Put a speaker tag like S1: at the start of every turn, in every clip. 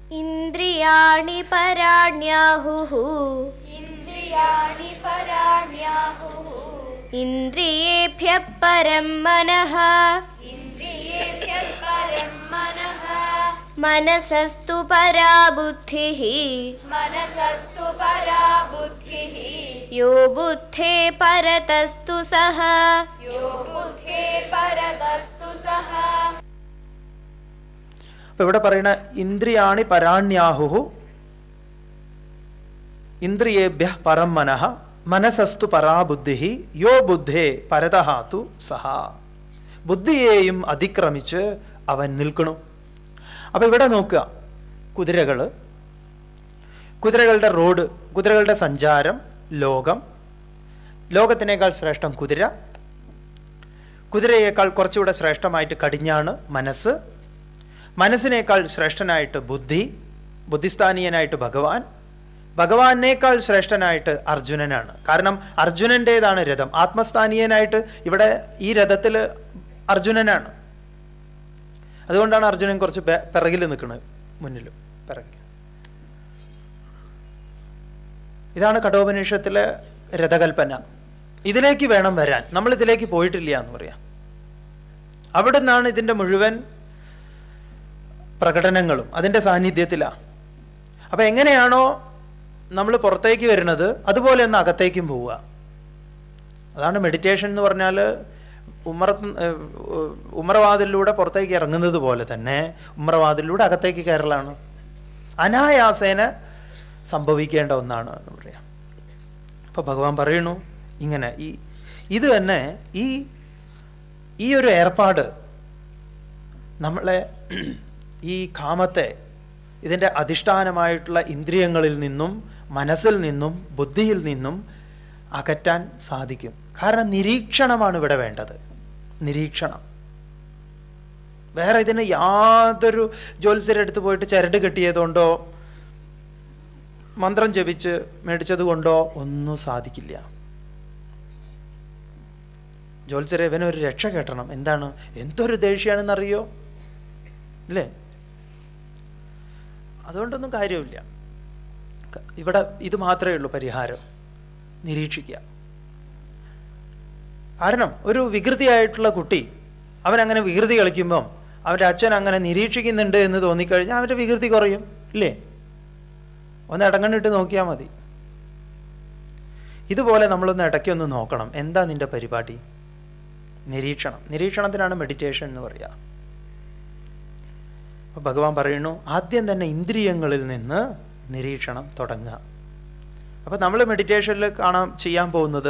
S1: इन्द्रियाणि पराण्याहुः
S2: इन्द्रियाणि पराण्याहुः
S1: इन्द्रियेभ्यः परं मनः
S2: इन्द्रियेभ्यः परं मनः
S1: मनसस्तु परा बुद्धिः
S2: मनसस्तु परा बुद्धिः
S1: यो बुद्धे परतस्तु सः
S2: यो बुद्धे परतस्तु सः
S3: അപ്പൊ ഇവിടെ പറയുന്ന ഇന്ദ്രിയാണി പരാണ്യാഹു ഇന്ദ്രിയേഭ്യ പരം മനഃ മനസ്സസ്തു പരാബുദ്ധി യോ ബുദ്ധേ പരതഹാതു സഹ ബുദ്ധിയെയും അതിക്രമിച്ച് അവൻ നിൽക്കണു അപ്പൊ ഇവിടെ നോക്കുക കുതിരകള് കുതിരകളുടെ റോഡ് കുതിരകളുടെ സഞ്ചാരം ലോകം ലോകത്തിനേക്കാൾ ശ്രേഷ്ഠം കുതിര കുതിരയേക്കാൾ കുറച്ചുകൂടെ ശ്രേഷ്ഠമായിട്ട് കടിഞ്ഞാണ് മനസ്സ് മനസ്സിനേക്കാൾ ശ്രേഷ്ഠനായിട്ട് ബുദ്ധി ബുദ്ധിസ്ഥാനീയനായിട്ട് ഭഗവാൻ ഭഗവാനേക്കാൾ ശ്രേഷ്ഠനായിട്ട് അർജുനനാണ് കാരണം അർജുനൻ്റെതാണ് രഥം ആത്മസ്ഥാനീയനായിട്ട് ഇവിടെ ഈ രഥത്തിൽ അർജുനനാണ് അതുകൊണ്ടാണ് അർജുനൻ കുറച്ച് ബേ- പിറകിൽ നിൽക്കുന്നത് മുന്നിലും പിറകിൽ ഇതാണ് കഠോപനിഷത്തിലെ രഥകൽപ്പന ഇതിലേക്ക് വേണം വരാൻ നമ്മൾ ഇതിലേക്ക് പോയിട്ടില്ല എന്ന് പറയാം അവിടെ നിന്നാണ് ഇതിൻ്റെ മുഴുവൻ പ്രകടനങ്ങളും അതിൻ്റെ സാന്നിധ്യത്തിലാണ് അപ്പൊ എങ്ങനെയാണോ നമ്മൾ പുറത്തേക്ക് വരുന്നത് അതുപോലെ ഒന്ന് അകത്തേക്കും പോവുക അതാണ് മെഡിറ്റേഷൻ എന്ന് പറഞ്ഞാൽ ഉമ്മറ ഉമ്മറവാതിലൂടെ പുറത്തേക്ക് ഇറങ്ങുന്നത് പോലെ തന്നെ ഉമ്മറവാതിലൂടെ അകത്തേക്ക് കയറലാണ് അനായാസേന സംഭവിക്കേണ്ട ഒന്നാണ് എന്ന് പറയാം അപ്പൊ ഭഗവാൻ പറയണു ഇങ്ങനെ ഈ ഇത് തന്നെ ഈ ഈ ഒരു ഏർപ്പാട് നമ്മളെ ഈ കാമത്തെ ഇതിൻ്റെ അധിഷ്ഠാനമായിട്ടുള്ള ഇന്ദ്രിയങ്ങളിൽ നിന്നും മനസ്സിൽ നിന്നും ബുദ്ധിയിൽ നിന്നും അകറ്റാൻ സാധിക്കും കാരണം നിരീക്ഷണമാണ് ഇവിടെ വേണ്ടത് നിരീക്ഷണം വേറെ ഇതിന് യാതൊരു ജ്യോത്സ്യരെടുത്ത് പോയിട്ട് ചരട് കെട്ടിയതുകൊണ്ടോ മന്ത്രം ജപിച്ച് മേടിച്ചത് കൊണ്ടോ ഒന്നും സാധിക്കില്ല ജ്യോത്സ്യരെ ഇവനൊരു രക്ഷ കെട്ടണം എന്താണ് എന്തൊരു ദേഷ്യാണെന്നറിയോ അല്ലേ അതുകൊണ്ടൊന്നും കാര്യമില്ല ക- ഇവിടെ ഇത് മാത്രമേ ഉള്ളൂ പരിഹാരം നിരീക്ഷിക്കുക കാരണം ഒരു വികൃതിയായിട്ടുള്ള കുട്ടി അവൻ അങ്ങനെ വികൃതി കളിക്കുമ്പം അവൻ്റെ അച്ഛൻ അങ്ങനെ നിരീക്ഷിക്കുന്നുണ്ട് എന്ന് തോന്നിക്കഴിഞ്ഞാൽ അവൻ്റെ വികൃതി കുറയും ഇല്ലേ ഒന്ന് ഇടങ്ങണിട്ട് നോക്കിയാൽ മതി ഇതുപോലെ നമ്മളൊന്ന് ഇടയ്ക്കൊന്ന് നോക്കണം എന്താ നിന്റെ പരിപാടി നിരീക്ഷണം നിരീക്ഷണത്തിനാണ് മെഡിറ്റേഷൻ എന്ന് പറയുക അപ്പൊ ഭഗവാൻ പറയുന്നു ആദ്യം തന്നെ ഇന്ദ്രിയങ്ങളിൽ നിന്ന് നിരീക്ഷണം തുടങ്ങുക അപ്പൊ നമ്മൾ മെഡിറ്റേഷനിൽ കാണാൻ ചെയ്യാൻ പോകുന്നത്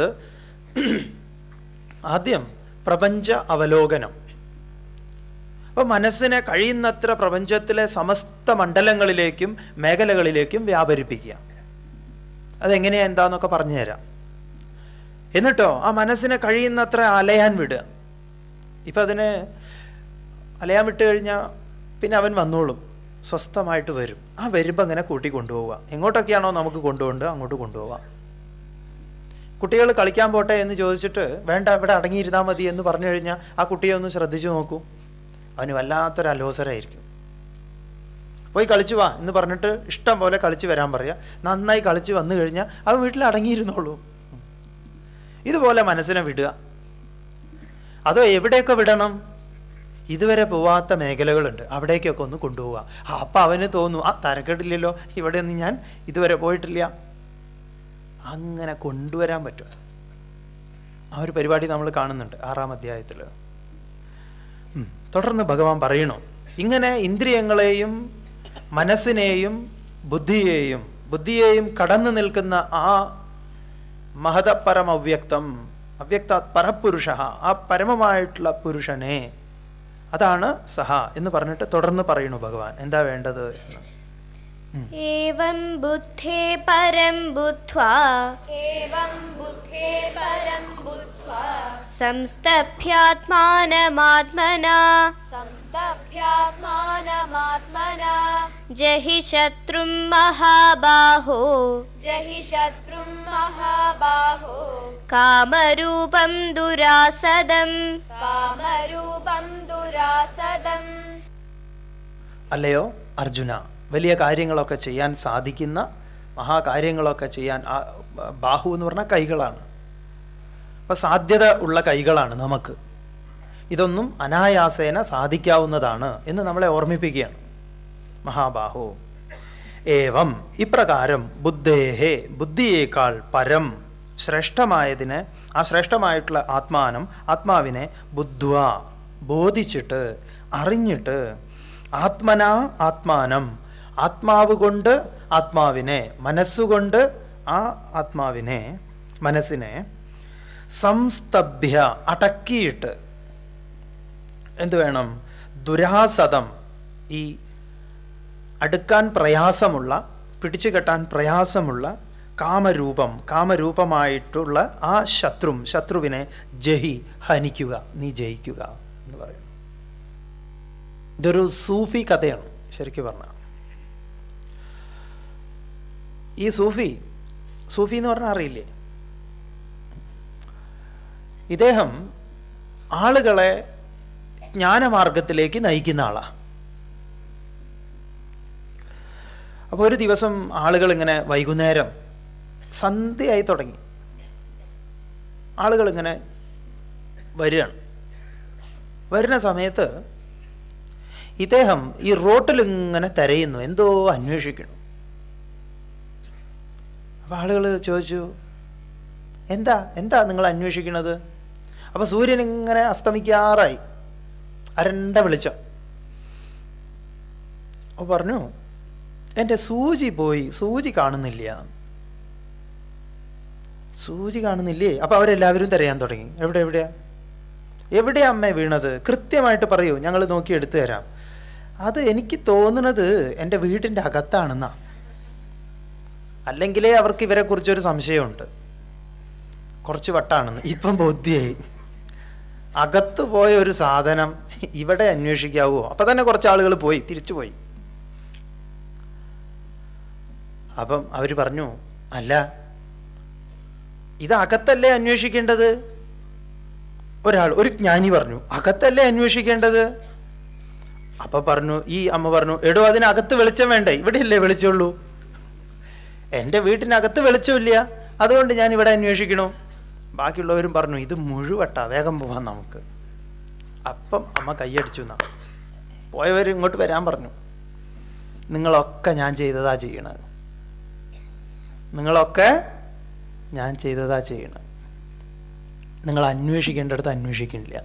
S3: ആദ്യം പ്രപഞ്ച അവലോകനം അപ്പൊ മനസ്സിനെ കഴിയുന്നത്ര പ്രപഞ്ചത്തിലെ സമസ്ത മണ്ഡലങ്ങളിലേക്കും മേഖലകളിലേക്കും വ്യാപരിപ്പിക്കുക അതെങ്ങനെയാ എന്താന്നൊക്കെ പറഞ്ഞു തരാം എന്നിട്ടോ ആ മനസ്സിനെ കഴിയുന്നത്ര അലയാൻ വിടുക ഇപ്പൊ അതിന് അലയാൻ വിട്ട് കഴിഞ്ഞാൽ പിന്നെ അവൻ വന്നോളും സ്വസ്ഥമായിട്ട് വരും ആ വരുമ്പോൾ അങ്ങനെ കൂട്ടി കൊണ്ടുപോവുക എങ്ങോട്ടൊക്കെയാണോ നമുക്ക് കൊണ്ടുപോകേണ്ടത് അങ്ങോട്ട് കൊണ്ടുപോവാം കുട്ടികൾ കളിക്കാൻ പോട്ടെ എന്ന് ചോദിച്ചിട്ട് വേണ്ട ഇവിടെ അടങ്ങിയിരുന്നാൽ മതി എന്ന് പറഞ്ഞു കഴിഞ്ഞാൽ ആ കുട്ടിയെ ഒന്ന് ശ്രദ്ധിച്ചു നോക്കൂ അവന് വല്ലാത്തൊരു അലോസരായിരിക്കും പോയി കളിച്ചു വാ എന്ന് പറഞ്ഞിട്ട് ഇഷ്ടം പോലെ കളിച്ച് വരാൻ പറയാം നന്നായി കളിച്ച് വന്നു കഴിഞ്ഞാൽ അവൻ വീട്ടിൽ അടങ്ങിയിരുന്നോളൂ ഇതുപോലെ മനസ്സിനെ വിടുക അതോ എവിടെയൊക്കെ വിടണം ഇതുവരെ പോവാത്ത മേഖലകളുണ്ട് അവിടേക്കൊക്കെ ഒന്ന് കൊണ്ടുപോവുക ആ, അപ്പൊ അവന് തോന്നും ആ തരക്കെട്ടില്ലല്ലോ ഇവിടെ ഒന്നും ഞാൻ ഇതുവരെ പോയിട്ടില്ല അങ്ങനെ കൊണ്ടുവരാൻ പറ്റും ആ ഒരു പരിപാടി നമ്മൾ കാണുന്നുണ്ട് ആറാം അധ്യായത്തിൽ തുടർന്ന് ഭഗവാൻ പറയണു ഇങ്ങനെ ഇന്ദ്രിയങ്ങളെയും മനസ്സിനെയും ബുദ്ധിയെയും ബുദ്ധിയെയും കടന്നു നിൽക്കുന്ന ആ മഹതപരം അവ്യക്തം അവ്യക്ത പരപുരുഷ ആ പരമമായിട്ടുള്ള പുരുഷനെ അതാണ് സഹ എന്ന് പറഞ്ഞിട്ട് തുടർന്ന് പറയുന്നു ഭഗവാൻ എന്താ വേണ്ടത് എന്ന്
S1: एवं बुद्धे परं बुद्ध्वा
S2: एवं बुद्धे परं बुद्ध्वा
S1: संस्तभ्यात्मानमात्मना
S2: संस्तभ्यात्मानमात्मना
S1: जहि शत्रुं महाबाहो
S2: जहि शत्रुं महाबाहो
S1: कामरूपं दुरासदम्
S2: कामरूपं दुरासदम्
S3: അല്ലയോ അർജുന വലിയ കാര്യങ്ങളൊക്കെ ചെയ്യാൻ സാധിക്കുന്ന മഹാകാര്യങ്ങളൊക്കെ ചെയ്യാൻ ആ ബാഹു എന്ന് പറഞ്ഞാൽ കൈകളാണ് അപ്പം സാധ്യത ഉള്ള കൈകളാണ് നമുക്ക് ഇതൊന്നും അനായാസേന സാധിക്കാവുന്നതാണ് എന്ന് നമ്മളെ ഓർമ്മിപ്പിക്കുകയാണ് മഹാബാഹു ഏവം ഇപ്രകാരം ബുദ്ധേഹേ ബുദ്ധിയേക്കാൾ പരം ശ്രേഷ്ഠമായതിന് ആ ശ്രേഷ്ഠമായിട്ടുള്ള ആത്മാനം ആത്മാവിനെ ബുദ്ധ്വ ബോധിച്ചിട്ട് അറിഞ്ഞിട്ട് ആത്മന ആത്മാനം ആത്മാവ് കൊണ്ട് ആത്മാവിനെ മനസ്സുകൊണ്ട് ആ ആത്മാവിനെ മനസ്സിനെ സംസ്തഭ്യ അടക്കിയിട്ട് എന്ത് വേണം ദുരാസതം ഈ അടുക്കാൻ പ്രയാസമുള്ള പിടിച്ചു കെട്ടാൻ പ്രയാസമുള്ള കാമരൂപം കാമരൂപമായിട്ടുള്ള ആ ശത്രും ശത്രുവിനെ ജഹി ഹനിക്കുക നീ ജയിക്കുക എന്ന് പറയുന്നു ഇതൊരു സൂഫി കഥയാണ് ശരിക്കും പറഞ്ഞ ഈ സൂഫി സൂഫി എന്ന് പറഞ്ഞാൽ അറിയില്ലേ ഇദ്ദേഹം ആളുകളെ ജ്ഞാനമാർഗത്തിലേക്ക് നയിക്കുന്ന ആളാ അപ്പോൾ ഒരു ദിവസം ആളുകൾ ഇങ്ങനെ വൈകുന്നേരം സന്ധ്യയായി തുടങ്ങി ആളുകൾ ഇങ്ങനെ വരികയാണ് വരുന്ന സമയത്ത് ഇദ്ദേഹം ഈ റോട്ടിൽ ഇങ്ങനെ തിരയുന്നു എന്തോ അന്വേഷിക്കണം അപ്പൊ ആളുകൾ ചോദിച്ചു എന്താ എന്താ നിങ്ങൾ അന്വേഷിക്കണത് അപ്പൊ സൂര്യൻ ഇങ്ങനെ അസ്തമിക്കാറായി അരണ്ട വെളിച്ചം അപ്പൊ പറഞ്ഞു എൻ്റെ സൂചി പോയി സൂചി കാണുന്നില്ല സൂചി കാണുന്നില്ലേ അപ്പൊ അവരെല്ലാവരും തിരയാൻ തുടങ്ങി എവിടെ എവിടെയാ എവിടെയാ അമ്മ വീണത് കൃത്യമായിട്ട് പറയൂ ഞങ്ങൾ നോക്കി എടുത്തു തരാം അത് എനിക്ക് തോന്നുന്നത് എൻ്റെ വീടിൻ്റെ അകത്താണെന്നാ അല്ലെങ്കിലേ അവർക്ക് ഇവരെ കുറിച്ചൊരു സംശയമുണ്ട് കുറച്ച് വട്ടാണെന്ന് ഇപ്പം ബോധ്യായി അകത്ത് പോയ ഒരു സാധനം ഇവിടെ അന്വേഷിക്കാവോ അപ്പൊ തന്നെ കുറച്ച് ആളുകൾ പോയി തിരിച്ചു പോയി അപ്പം അവർ പറഞ്ഞു അല്ല ഇത് അകത്തല്ലേ അന്വേഷിക്കേണ്ടത് ഒരാൾ ഒരു ജ്ഞാനി പറഞ്ഞു അകത്തല്ലേ അന്വേഷിക്കേണ്ടത് അപ്പൊ പറഞ്ഞു ഈ അമ്മ പറഞ്ഞു എടോ അതിനകത്ത് വെളിച്ചം വേണ്ടേ ഇവിടെയല്ലേ വെളിച്ചമുള്ളൂ എൻ്റെ വീട്ടിനകത്ത് വെളിച്ചമില്ല അതുകൊണ്ട് ഞാൻ ഇവിടെ അന്വേഷിക്കണോ ബാക്കിയുള്ളവരും പറഞ്ഞു ഇത് മുഴുവട്ടാ വേഗം പോവാം നമുക്ക് അപ്പം അമ്മ കൈയടിച്ചു എന്നാ പോയവർ ഇങ്ങോട്ട് വരാൻ പറഞ്ഞു നിങ്ങളൊക്കെ ഞാൻ ചെയ്തതാ ചെയ്യണത് നിങ്ങളൊക്കെ ഞാൻ ചെയ്തതാ ചെയ്യണത് നിങ്ങൾ അന്വേഷിക്കേണ്ടടുത്ത് അന്വേഷിക്കണില്ല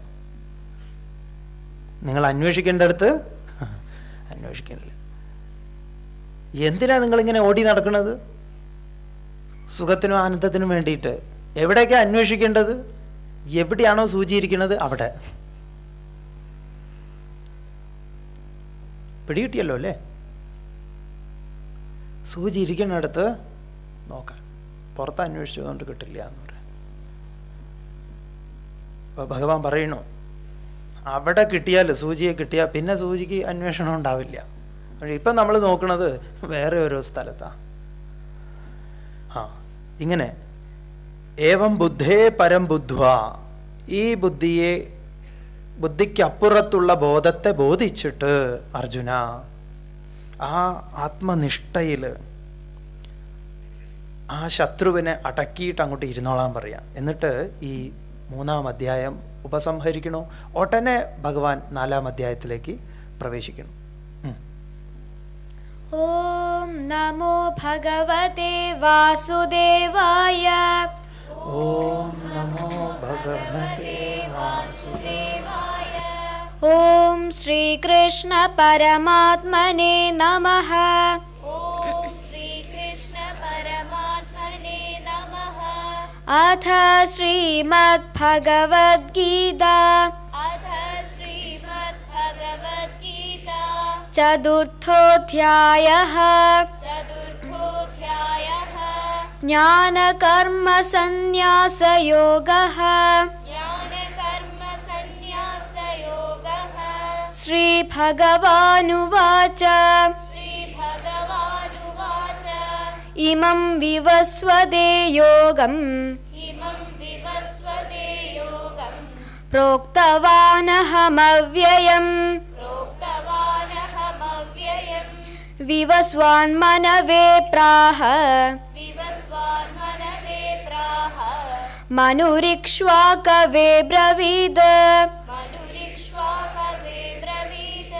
S3: നിങ്ങൾ അന്വേഷിക്കേണ്ടടുത്ത് അന്വേഷിക്കണില്ല എന്തിനാ നിങ്ങളിങ്ങനെ ഓടി നടക്കുന്നത് സുഖത്തിനും ആനന്ദത്തിനും വേണ്ടിയിട്ട് എവിടേക്കാ അന്വേഷിക്കേണ്ടത് എവിടെയാണോ സൂചിയിരിക്കുന്നത് അവിടെ പിടികിട്ടിയല്ലോ അല്ലേ സൂചി ഇരിക്കുന്നിടത്ത് നോക്കാൻ പുറത്ത് അന്വേഷിച്ചതുകൊണ്ട് കിട്ടില്ല എന്ന് പറയാം അപ്പൊ ഭഗവാൻ പറയണു അവിടെ കിട്ടിയാൽ സൂചിയെ കിട്ടിയാൽ പിന്നെ സൂചിക്ക് അന്വേഷണം ഉണ്ടാവില്ല പക്ഷെ ഇപ്പം നമ്മൾ നോക്കുന്നത് വേറെ ഓരോ സ്ഥലത്താ ആ ഇങ്ങനെ ഏവം ബുദ്ധേ പരം ബുദ്ധ്വ ഈ ബുദ്ധിയെ ബുദ്ധിക്കപ്പുറത്തുള്ള ബോധത്തെ ബോധിച്ചിട്ട് അർജുന ആ ആത്മനിഷ്ഠയിൽ ആ ശത്രുവിനെ അടക്കിയിട്ട് അങ്ങോട്ട് ഇരുന്നോളാൻ പറയാം എന്നിട്ട് ഈ മൂന്നാം അധ്യായം ഉപസംഹരിക്കണു ഉടനെ ഭഗവാൻ നാലാം അധ്യായത്തിലേക്ക് പ്രവേശിക്കണം ഉം.
S1: ॐ नमो भगवते वासुदेवाय
S3: ഓം നമോ ഭഗവതേ വാസുദേവായ
S1: ॐ श्रीकृष्णपरमात्मने नमः
S2: ॐ श्रीकृष्णपरमात्मने नमः
S1: अथ श्रीमद्भगवद्गीता
S2: अथ श्रीमद्भगवद्गीता
S1: चतुर्थोऽध्यायः
S2: चतुर्थोऽध्यायः
S1: ज्ञानकर्मसन्न्यासयोगः
S2: ज्ञानकर्मसन्न्यासयोगः
S1: श्रीभगवानुवाच
S2: श्रीभगवानुवाच
S1: इमं विवस्वदे योगम्
S2: इमं विवस्वते योगम्
S1: प्रोक्तवानहमव्ययम्
S2: प्रोक्तवानहमव्ययम्
S1: विवस्वान्मनवे प्राह
S2: विवस्वान्मनवे प्राह
S1: मनुरिक्ष्वाकवे ब्रवीद
S2: मनुरिक्ष्वाकवे ब्रवीत्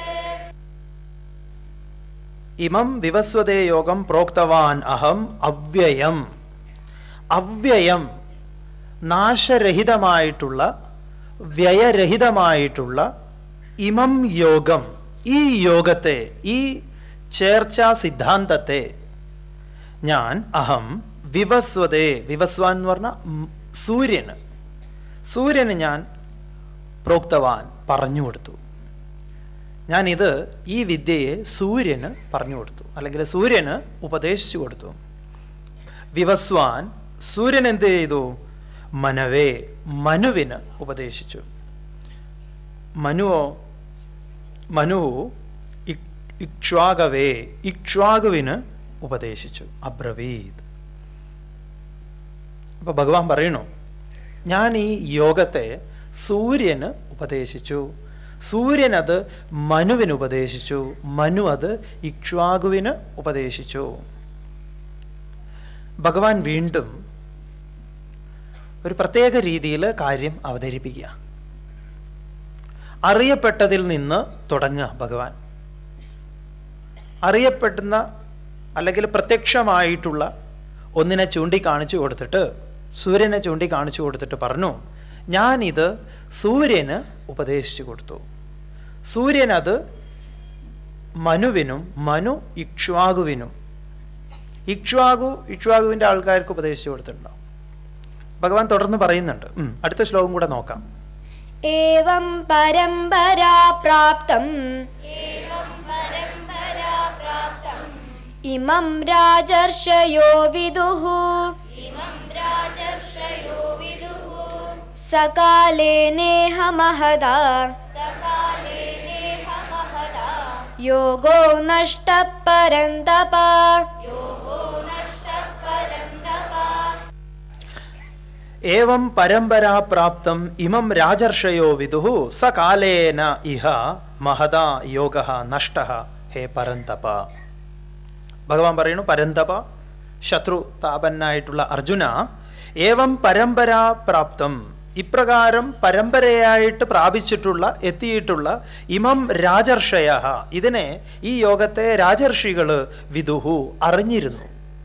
S3: ഇമം വിവസ്വതേ യോഗം പ്രോക്തവാൻ അഹം അവ്യയം അവ്യയം നാശരഹിതമായിട്ടുള്ള വ്യയരഹിതമായിട്ടുള്ള ഇമം യോഗം ഈ യോഗത്തെ ഈ ചേർച്ചാ സിദ്ധാന്തത്തെ ഞാൻ അഹം വിവസ്വതേ വിവസ്വാൻ എന്ന് പറഞ്ഞ സൂര്യന് സൂര്യന് ഞാൻ പ്രോക്തവാൻ പറഞ്ഞു കൊടുത്തു ഞാനിത് ഈ വിദ്യയെ സൂര്യന് പറഞ്ഞു കൊടുത്തു അല്ലെങ്കിൽ സൂര്യന് ഉപദേശിച്ചു കൊടുത്തു വിവസ്വാൻ സൂര്യൻ എന്ത് ചെയ്തു മനവേ മനുവിന് ഉപദേശിച്ചു മനുവോ മനു ഇക്- ഇക്ഷ്വാകവേ ഇക്ഷ്വാകുവിന് ഉപദേശിച്ചു അബ്രവീത് അപ്പൊ ഭഗവാൻ പറയണു ഞാൻ ഈ യോഗത്തെ സൂര്യന് ഉപദേശിച്ചു സൂര്യൻ അത് മനുവിന് ഉപദേശിച്ചു മനു അത് ഇക്ഷ്വാകുവിന് ഉപദേശിച്ചു ഭഗവാൻ വീണ്ടും ഒരു പ്രത്യേക രീതിയിൽ കാര്യം അവതരിപ്പിക്കുക അറിയപ്പെട്ടതിൽ നിന്ന് തുടങ്ങുക ഭഗവാൻ അറിയപ്പെടുന്ന അല്ലെങ്കിൽ പ്രത്യക്ഷമായിട്ടുള്ള ഒന്നിനെ ചൂണ്ടിക്കാണിച്ചു കൊടുത്തിട്ട് സൂര്യനെ ചൂണ്ടിക്കാണിച്ചു കൊടുത്തിട്ട് പറഞ്ഞു ഞാനിത് സൂര്യന് ഉപദേശിച്ചു കൊടുത്തു സൂര്യൻ അത് മനുവിനും മനു ഇക്ഷ്വാകുവിനും ഇക്ഷ്വാകു ഇക്ഷ്വാകുവിന്റെ ആൾക്കാർക്ക് ഉപദേശിച്ചു കൊടുത്തിട്ടുണ്ടാവും ഭഗവാൻ തുടർന്ന് പറയുന്നുണ്ട് ഉം, അടുത്ത ശ്ലോകം കൂടെ നോക്കാം
S1: एवं परम्परा प्राप्तम्
S2: एवं परम्परा प्राप्तम्
S1: इमं राजर्षयो विदुः
S2: इमं राजर्षयो विदुः
S1: सकाले नेह महदा
S2: सकाले नेह महदा
S1: योगो नष्टः परन्तप
S2: योगो नष्टः परन्तप
S3: ഏവം പരമ്പരാ പ്രാപ്തം ഇമം രാജർഷയോ വിദുഹു സകാലേന ഇഹ മഹദാ യോഗ നഷ്ട ഹേ പരന്തപ ഭഗവാൻ പറയുന്നു പരന്തപ ശത്രു താപന്നായിട്ടുള്ള അർജുന ഏവം പരമ്പരാ പ്രാപ്തം ഇപ്രകാരം പരമ്പരയായിട്ട് പ്രാപിച്ചിട്ടുള്ള എത്തിയിട്ടുള്ള ഇമം രാജർഷയ ഇതിനെ ഈ യോഗത്തെ രാജർഷികള് വിദുഹു അറിഞ്ഞിരുന്നു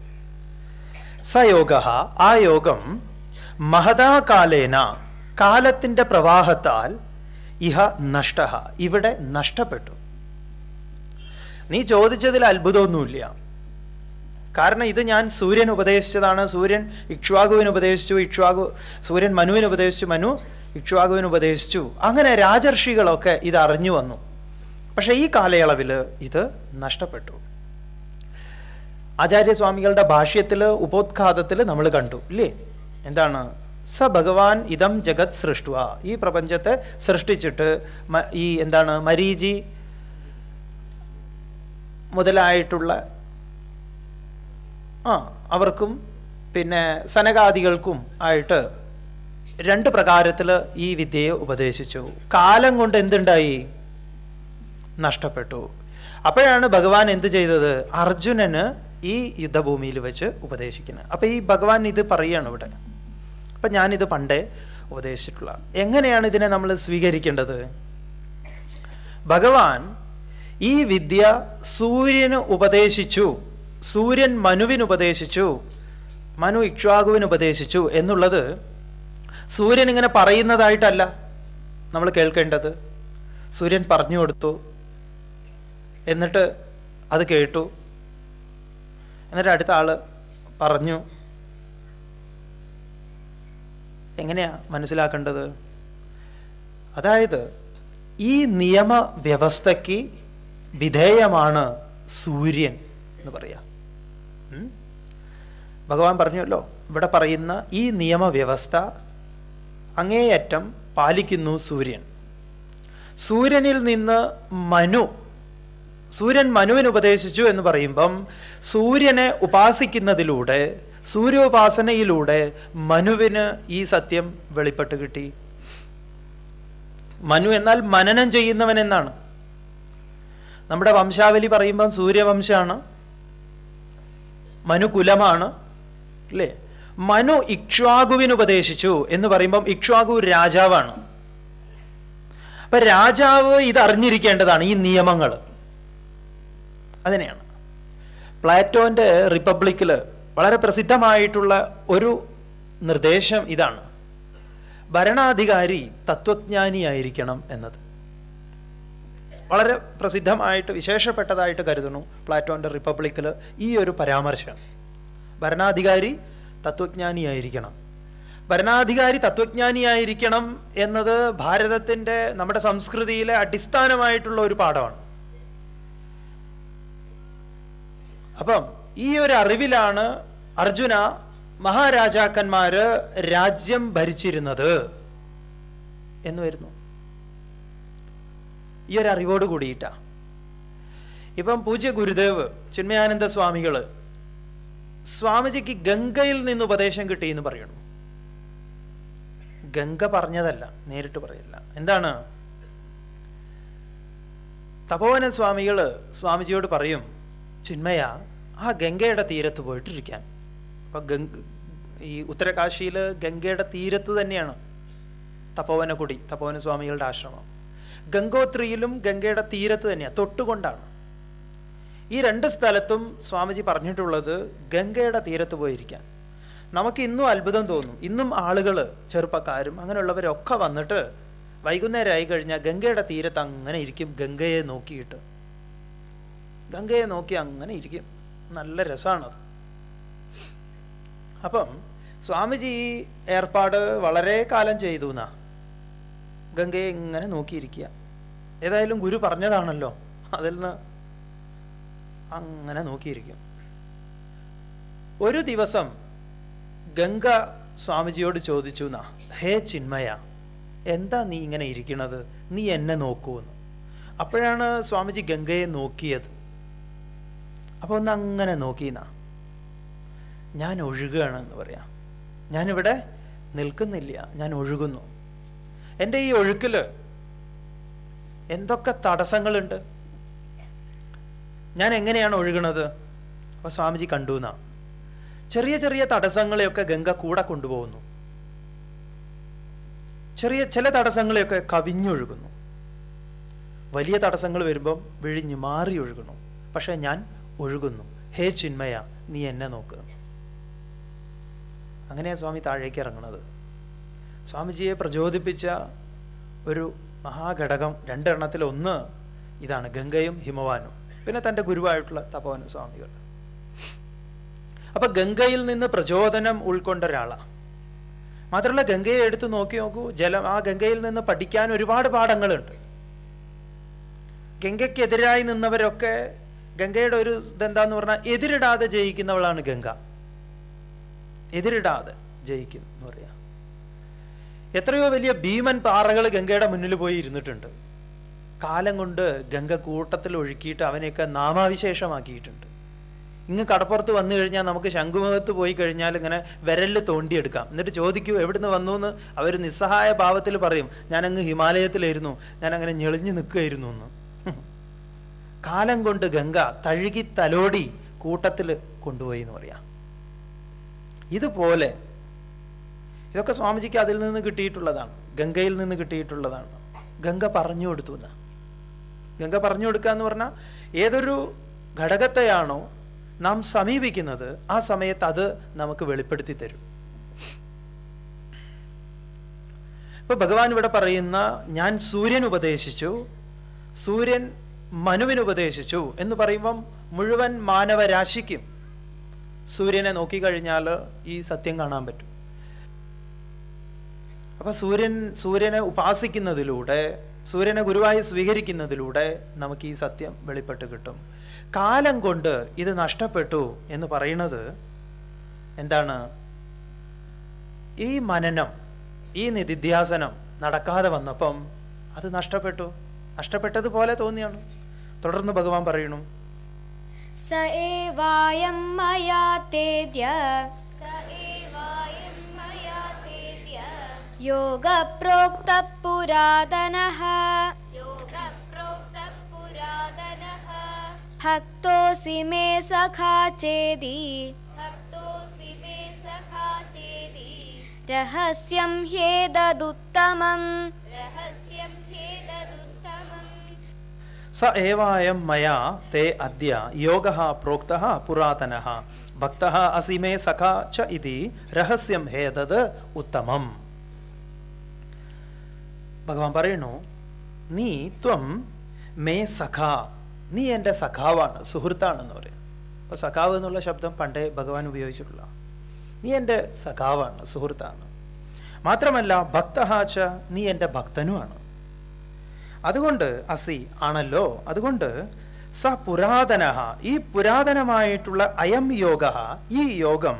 S3: സയോഗ ആ യോഗം മഹതാകാലേന കാലത്തിന്റെ പ്രവാഹത്താൽ ഇഹ നഷ്ട ഇവിടെ നഷ്ടപ്പെട്ടു നീ ചോദിച്ചതിൽ അത്ഭുതമൊന്നുമില്ല കാരണം ഇത് ഞാൻ സൂര്യൻ ഉപദേശിച്ചതാണ് സൂര്യൻ ഇക്ഷ്വാകുവിന് ഉപദേശിച്ചു ഇക്ഷ്വാകു സൂര്യൻ മനുവിന് ഉപദേശിച്ചു മനു ഇക്ഷ്വാകുവിന് ഉപദേശിച്ചു അങ്ങനെ രാജർഷികളൊക്കെ ഇത് അറിഞ്ഞു വന്നു പക്ഷെ ഈ കാലയളവിൽ ഇത് നഷ്ടപ്പെട്ടു ആചാര്യസ്വാമികളുടെ ഭാഷ്യത്തില് ഉപോദ്ഘാതത്തിൽ നമ്മൾ കണ്ടു ഇല്ലേ എന്താണ് സ ഭഗവാൻ ഇതം ജഗത് സൃഷ്ടുവ ഈ പ്രപഞ്ചത്തെ സൃഷ്ടിച്ചിട്ട് മ- ഈ എന്താണ് മരീചി മുതലായിട്ടുള്ള ആ അവർക്കും പിന്നെ സനകാദികൾക്കും ആയിട്ട് രണ്ട് പ്രകാരത്തിൽ ഈ വിദ്യയെ ഉപദേശിച്ചു കാലം കൊണ്ട് എന്തുണ്ടായി നഷ്ടപ്പെട്ടു അപ്പോഴാണ് ഭഗവാൻ എന്ത് ചെയ്തത് അർജുനന് ഈ യുദ്ധഭൂമിയിൽ വെച്ച് ഉപദേശിക്കുന്നത് അപ്പൊ ഈ ഭഗവാൻ ഇത് പറയാണ് ഇവിടെ അപ്പൊ ഞാനിത് പണ്ടേ ഉപദേശിച്ചിട്ടുള്ള എങ്ങനെയാണ് ഇതിനെ നമ്മൾ സ്വീകരിക്കേണ്ടത് ഭഗവാൻ ഈ വിദ്യ സൂര്യന് ഉപദേശിച്ചു സൂര്യൻ മനുവിന് ഉപദേശിച്ചു മനു ഇക്ഷ്വാകുവിന് ഉപദേശിച്ചു എന്നുള്ളത് സൂര്യൻ ഇങ്ങനെ പറയുന്നതായിട്ടല്ല നമ്മൾ കേൾക്കേണ്ടത് സൂര്യൻ പറഞ്ഞു കൊടുത്തു എന്നിട്ട് അത് കേട്ടു എന്നിട്ട് അടുത്ത ആള് പറഞ്ഞു എങ്ങനെയാ മനസ്സിലാക്കേണ്ടത് അതായത് ഈ നിയമ വ്യവസ്ഥയ്ക്ക് വിധേയമാണ് സൂര്യൻ എന്ന് പറയാ ഉം? ഭഗവാൻ പറഞ്ഞല്ലോ ഇവിടെ പറയുന്ന ഈ നിയമവ്യവസ്ഥ അങ്ങേയറ്റം പാലിക്കുന്നു സൂര്യൻ സൂര്യനിൽ നിന്ന് മനു സൂര്യൻ മനുവിന് ഉപദേശിച്ചു എന്ന് പറയുമ്പം സൂര്യനെ ഉപാസിക്കുന്നതിലൂടെ സൂര്യോപാസനയിലൂടെ മനുവിന് ഈ സത്യം വെളിപ്പെട്ട് കിട്ടി മനു എന്നാൽ മനനം ചെയ്യുന്നവൻ എന്നാണ് നമ്മുടെ വംശാവലി പറയുമ്പം സൂര്യവംശമാണ് മനുകുലമാണ് അല്ലേ മനു ഇക്ഷ്വാകുവിന് ഉപദേശിച്ചു എന്ന് പറയുമ്പം ഇക്ഷ്വാകു രാജാവാണ് അപ്പൊ രാജാവ് ഇത് അറിഞ്ഞിരിക്കേണ്ടതാണ് ഈ നിയമങ്ങൾ അതിനെയാണ് പ്ലാറ്റോന്റെ റിപ്പബ്ലിക്കില് വളരെ പ്രസിദ്ധമായിട്ടുള്ള ഒരു നിർദ്ദേശം ഇതാണ് ഭരണാധികാരി തത്വജ്ഞാനിയായിരിക്കണം എന്നത് വളരെ പ്രസിദ്ധമായിട്ട് വിശേഷപ്പെട്ടതായിട്ട് കരുതുന്നു പ്ലാറ്റോന്റെ റിപ്പബ്ലിക്കിൽ ഈ ഒരു പരാമർശം ഭരണാധികാരി തത്വജ്ഞാനിയായിരിക്കണം ഭരണാധികാരി തത്വജ്ഞാനിയായിരിക്കണം എന്നത് ഭാരതത്തിന്റെ നമ്മുടെ സംസ്കൃതിയിലെ അടിസ്ഥാനമായിട്ടുള്ള ഒരു പാഠമാണ് അപ്പം ഈ ഒരു അറിവിലാണ് അർജുന മഹാരാജാക്കന്മാര് രാജ്യം ഭരിച്ചിരുന്നത് എന്ന് വരുന്നു ഈ ഒരു അറിവോട് കൂടിയിട്ടാ ഇപ്പം പൂജ്യ ഗുരുദേവ് ചിന്മയാനന്ദ സ്വാമികള് സ്വാമിജിക്ക് ഗംഗയിൽ നിന്ന് ഉപദേശം കിട്ടി എന്ന് പറയണു ഗംഗ പറഞ്ഞതല്ല നേരിട്ട് പറയില്ല എന്താണ് തപോവന സ്വാമികള് സ്വാമിജിയോട് പറയും ചിന്മയ ആ ഗംഗയുടെ തീരത്ത് പോയിട്ടിരിക്കാൻ അപ്പൊ ഗംഗ ഈ ഉത്തരകാശിയില് ഗംഗയുടെ തീരത്ത് തന്നെയാണ് തപോവനകുടി തപോവന സ്വാമികളുടെ ആശ്രമം ഗംഗോത്രിയിലും ഗംഗയുടെ തീരത്ത് തന്നെയാണ് തൊട്ടുകൊണ്ടാണ് ഈ രണ്ട് സ്ഥലത്തും സ്വാമിജി പറഞ്ഞിട്ടുള്ളത് ഗംഗയുടെ തീരത്ത് പോയിരിക്കാൻ നമുക്ക് ഇന്നും അത്ഭുതം തോന്നും ഇന്നും ആളുകൾ ചെറുപ്പക്കാരും അങ്ങനെയുള്ളവരൊക്കെ വന്നിട്ട് വൈകുന്നേരമായി കഴിഞ്ഞാൽ ഗംഗയുടെ തീരത്ത് അങ്ങനെ ഇരിക്കും ഗംഗയെ നോക്കിയിട്ട് ഗംഗയെ നോക്കി അങ്ങനെ ഇരിക്കും നല്ല രസമാണത് അപ്പം സ്വാമിജി ഈ ഏർപ്പാട് വളരെ കാലം ചെയ്തു എന്നാ ഗംഗയെ ഇങ്ങനെ നോക്കിയിരിക്കുക ഏതായാലും ഗുരു പറഞ്ഞതാണല്ലോ അതിൽ നിന്ന് അങ്ങനെ നോക്കിയിരിക്കും ഒരു ദിവസം ഗംഗ സ്വാമിജിയോട് ചോദിച്ചു എന്നാ ഹേ ചിന്മയ എന്താ നീ ഇങ്ങനെ ഇരിക്കണത് നീ എന്നെ നോക്കൂന്ന് അപ്പോഴാണ് സ്വാമിജി ഗംഗയെ നോക്കിയത് അപ്പൊ ഒന്ന് അങ്ങനെ നോക്കിന്നാ ഞാൻ ഒഴുകുകയാണ് എന്ന് പറയാം ഞാനിവിടെ നിൽക്കുന്നില്ല ഞാൻ ഒഴുകുന്നു എൻ്റെ ഈ ഒഴുക്കില് എന്തൊക്കെ തടസ്സങ്ങളുണ്ട് ഞാൻ എങ്ങനെയാണ് ഒഴുകണത് അപ്പൊ സ്വാമിജി കണ്ടു എന്നാ ചെറിയ ചെറിയ തടസ്സങ്ങളെയൊക്കെ ഗംഗ കൂടെ കൊണ്ടുപോകുന്നു ചെറിയ ചില തടസ്സങ്ങളെയൊക്കെ കവിഞ്ഞൊഴുകുന്നു വലിയ തടസ്സങ്ങൾ വരുമ്പം വിഴിഞ്ഞു മാറി ഒഴുകുന്നു പക്ഷെ ഞാൻ ഒഴുകുന്നു ഹേ ചിന്മയ നീ എന്നെ നോക്ക് അങ്ങനെയാ സ്വാമി താഴേക്ക് ഇറങ്ങുന്നത് സ്വാമിജിയെ പ്രചോദിപ്പിച്ച ഒരു മഹാഘടകം രണ്ടെണ്ണത്തിൽ ഒന്ന് ഇതാണ് ഗംഗയും ഹിമവാനും പിന്നെ തൻ്റെ ഗുരുവായിട്ടുള്ള തപോവന സ്വാമികൾ അപ്പൊ ഗംഗയിൽ നിന്ന് പ്രചോദനം ഉൾക്കൊണ്ട ഒരാളാണ് മാത്രമല്ല ഗംഗയെ എടുത്ത് നോക്കി നോക്കൂ ജലം ആ ഗംഗയിൽ നിന്ന് പഠിക്കാൻ ഒരുപാട് പാഠങ്ങളുണ്ട് ഗംഗയ്ക്കെതിരായി നിന്നവരൊക്കെ ഗംഗയുടെ ഒരു ഇതെന്താന്ന് പറഞ്ഞാൽ എതിരിടാതെ ജയിക്കുന്നവളാണ് ഗംഗ എതിരിടാതെ ജയിക്കും എന്ന് പറയാ എത്രയോ വലിയ ഭീമൻ പാറകൾ ഗംഗയുടെ മുന്നിൽ പോയി ഇരുന്നിട്ടുണ്ട് കാലം കൊണ്ട് ഗംഗ കൂട്ടത്തിൽ ഒഴുക്കിയിട്ട് അവനെയൊക്കെ നാമാവിശേഷമാക്കിയിട്ടുണ്ട് ഇങ്ങ് കടപ്പുറത്ത് വന്നു കഴിഞ്ഞാൽ നമുക്ക് ശംഖുമുഖത്ത് പോയി കഴിഞ്ഞാൽ ഇങ്ങനെ വിരലിൽ തോണ്ടിയെടുക്കാം എന്നിട്ട് ചോദിക്കൂ എവിടുന്ന് വന്നു എന്ന് അവർ നിസ്സഹായ ഭാവത്തിൽ പറയും ഞാനങ്ങ് ഹിമാലയത്തിലായിരുന്നു ഞാൻ അങ്ങനെ ഞെളിഞ്ഞു നിൽക്കുകയായിരുന്നു എന്ന് കാലം കൊണ്ട് ഗംഗ തഴുകി തലോടി കൂട്ടത്തിൽ കൊണ്ടുപോയി എന്ന് പറയാം ഇതുപോലെ ഇതൊക്കെ സ്വാമിജിക്ക് അതിൽ നിന്ന് കിട്ടിയിട്ടുള്ളതാണ് ഗംഗയിൽ നിന്ന് കിട്ടിയിട്ടുള്ളതാണ് ഗംഗ പറഞ്ഞു കൊടുത്തു എന്നാ ഗംഗ പറഞ്ഞു കൊടുക്കുക എന്ന് പറഞ്ഞാൽ ഏതൊരു ഘടകത്തെയാണോ നാം സമീപിക്കുന്നത് ആ സമയത്ത് അത് നമുക്ക് വെളിപ്പെടുത്തി തരും ഇപ്പൊ ഭഗവാൻ ഇവിടെ പറയുന്ന ഞാൻ സൂര്യൻ ഉപദേശിച്ചു സൂര്യൻ മനുവിന് ഉപദേശിച്ചു എന്ന് പറയുമ്പം മുഴുവൻ മാനവരാശിക്കും സൂര്യനെ നോക്കിക്കഴിഞ്ഞാൽ ഈ സത്യം കാണാൻ പറ്റും അപ്പൊ സൂര്യൻ സൂര്യനെ ഉപാസിക്കുന്നതിലൂടെ സൂര്യനെ ഗുരുവായി സ്വീകരിക്കുന്നതിലൂടെ നമുക്ക് ഈ സത്യം വെളിപ്പെട്ട് കിട്ടും കാലം കൊണ്ട് ഇത് നഷ്ടപ്പെട്ടു എന്ന് പറയുന്നത് എന്താണ് ഈ മനനം ഈ നിധിധ്യാസനം നടക്കാതെ വന്നപ്പം അത് നഷ്ടപ്പെട്ടു നഷ്ടപ്പെട്ടതുപോലെ തോന്നിയാണ് തുടർന്ന് ഭഗവാൻ പറയണു
S1: स एवायं मया तेद्य
S2: स एवायं मया तेद्य
S1: योगप्रोक्तः पुरातनः
S2: योगप्रोक्तः पुरातनः
S1: भक्तोऽसि मे सखा चेदि
S2: भक्तोऽसि मे सखा चेदि
S1: रहस्यं ह्येतदुत्तमम्
S2: रहस्यं ह्येतदुत्तमम्
S3: സ ഏവായം മയാ തേ അദ്യ യോഗഃ പ്രോക്തഃ പുരാതനഃ ഭക്തഃ അസി മേ സഖാ ച ഇതി രഹസ്യം ഹേതത് ഉത്തമം ഭഗവാൻ പറയുന്നു നീ ത്വം മേ സഖ നീ എൻ്റെ സഖാവാണ് സുഹൃത്താണെന്ന് പറയും അപ്പൊ സഖാവ് എന്നുള്ള ശബ്ദം പണ്ടേ ഭഗവാൻ ഉപയോഗിച്ചിട്ടുള്ള നീ എൻ്റെ സഖാവാണ് സുഹൃത്താണ് മാത്രമല്ല ഭക്തഃ ച നീ എൻ്റെ ഭക്തനുമാണ് അതുകൊണ്ട് അസി ആണല്ലോ അതുകൊണ്ട് സ പുരാതന ഈ പുരാതനമായിട്ടുള്ള അയം യോഗ ഈ യോഗം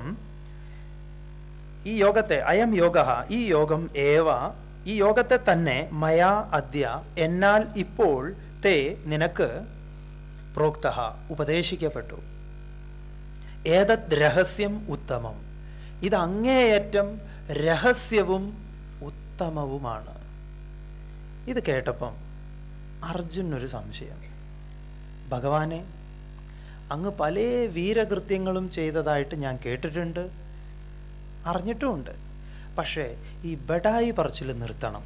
S3: ഈ യോഗത്തെ അയം യോഗ ഈ യോഗം ഏവ ഈ യോഗത്തെ തന്നെ മയാ അദ്യ എന്നാൽ ഇപ്പോൾ തേ നിനക്ക് പ്രോക്ത ഉപദേശിക്കപ്പെട്ടു ഏതത് രഹസ്യം ഉത്തമം ഇത് അങ്ങേയറ്റം രഹസ്യവും ഉത്തമവുമാണ് ഇത് കേട്ടപ്പം അർജുനൊരു സംശയം ഭഗവാനെ അങ്ങ് പല വീരകൃത്യങ്ങളും ചെയ്തതായിട്ട് ഞാൻ കേട്ടിട്ടുണ്ട് അറിഞ്ഞിട്ടുമുണ്ട് പക്ഷേ ഈ ബഡായി പറച്ചിൽ നിർത്തണം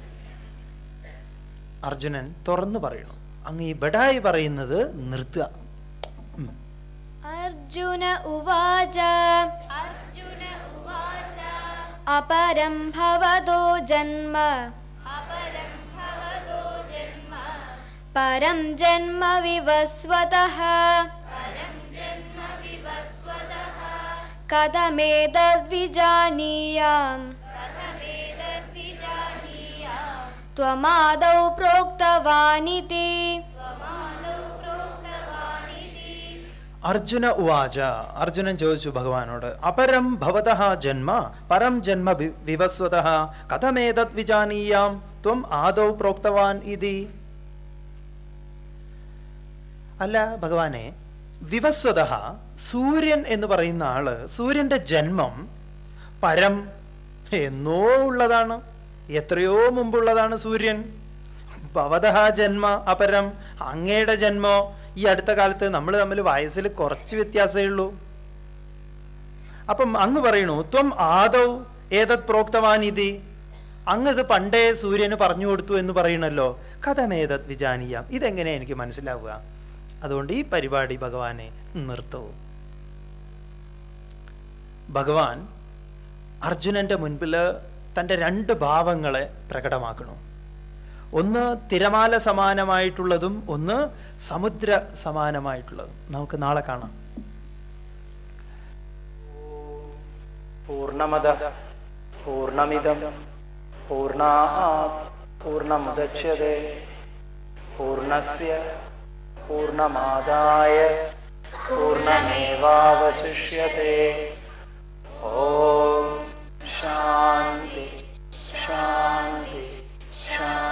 S3: അർജുനൻ തുറന്നു പറയണം അങ്ങ് ഈ ബഡായി പറയുന്നത് നിർത്തുക ഉം.
S1: अर्जुन उवाच
S2: अर्जुन उवाच
S1: अपरं भवतो जन्म
S2: अपरं भवतो जन्म
S1: परं जन्म विवस्वतः
S2: परं जन्म विवस्वतः
S1: कथमेतद्विजानीयाम्
S2: कथमेतद्विजानीयाम्
S1: त्वमादौ प्रोक्तवानिति
S2: त्वमादौ प्रोक्तवानिति
S3: അർജുന ഉവാച അർജുനൻ ചോദിച്ചു ഭഗവാനോട് അപരം ഭവതഃ ജന്മ പരം ജന്മ വി- വിവസ്വതഃ കഥമേതത് വിജാനീയാം ത്വം ആദൗ പ്രോക്തവാൻ ഇതി അല്ല ഭഗവാനെ വിവസ്വത സൂര്യൻ എന്ന് പറയുന്ന ആള് സൂര്യന്റെ ജന്മം പരം എന്നോ ഉള്ളതാണ് എത്രയോ മുമ്പുള്ളതാണ് സൂര്യൻ ഭവതഃ ജന്മ അപരം അങ്ങയുടെ ജന്മോ ഈ അടുത്ത കാലത്ത് നമ്മൾ തമ്മിൽ വയസ്സിൽ കുറച്ച് വ്യത്യാസമേ ഉള്ളൂ അപ്പം അങ്ങ് പറയണു ത്വം ആദൗ ഏതത് പ്രോക്തവാൻ ഇതി അങ്ങ് ഇത് പണ്ടേ സൂര്യന് പറഞ്ഞു കൊടുത്തു എന്ന് പറയണല്ലോ കഥമേതത് വിജാനീയാം ഇതെങ്ങനെ എനിക്ക് മനസ്സിലാവുക അതുകൊണ്ട് ഈ പരിപാടി ഭഗവാനെ നിർത്തൂ ഭഗവാൻ അർജുനന്റെ മുൻപിൽ തൻ്റെ രണ്ട് ഭാവങ്ങളെ പ്രകടമാക്കണു ഒന്ന് തിരമാല സമാനമായിട്ടുള്ളതും ഒന്ന് സമുദ്ര സമാനമായിട്ടുള്ളതും നമുക്ക് നാളെ കാണാം പൂർണ്ണമത പൂർണ്ണമിതം പൂർണ്ണാ പൂർണ്ണമുദച്യത്തെ പൂർണ്ണസ്യ പൂർണ്ണമാദായ പൂർണ്ണമേവാവശിഷ്യത്തെ ഓം ശാന്തി ശാന്തി ശാന്തി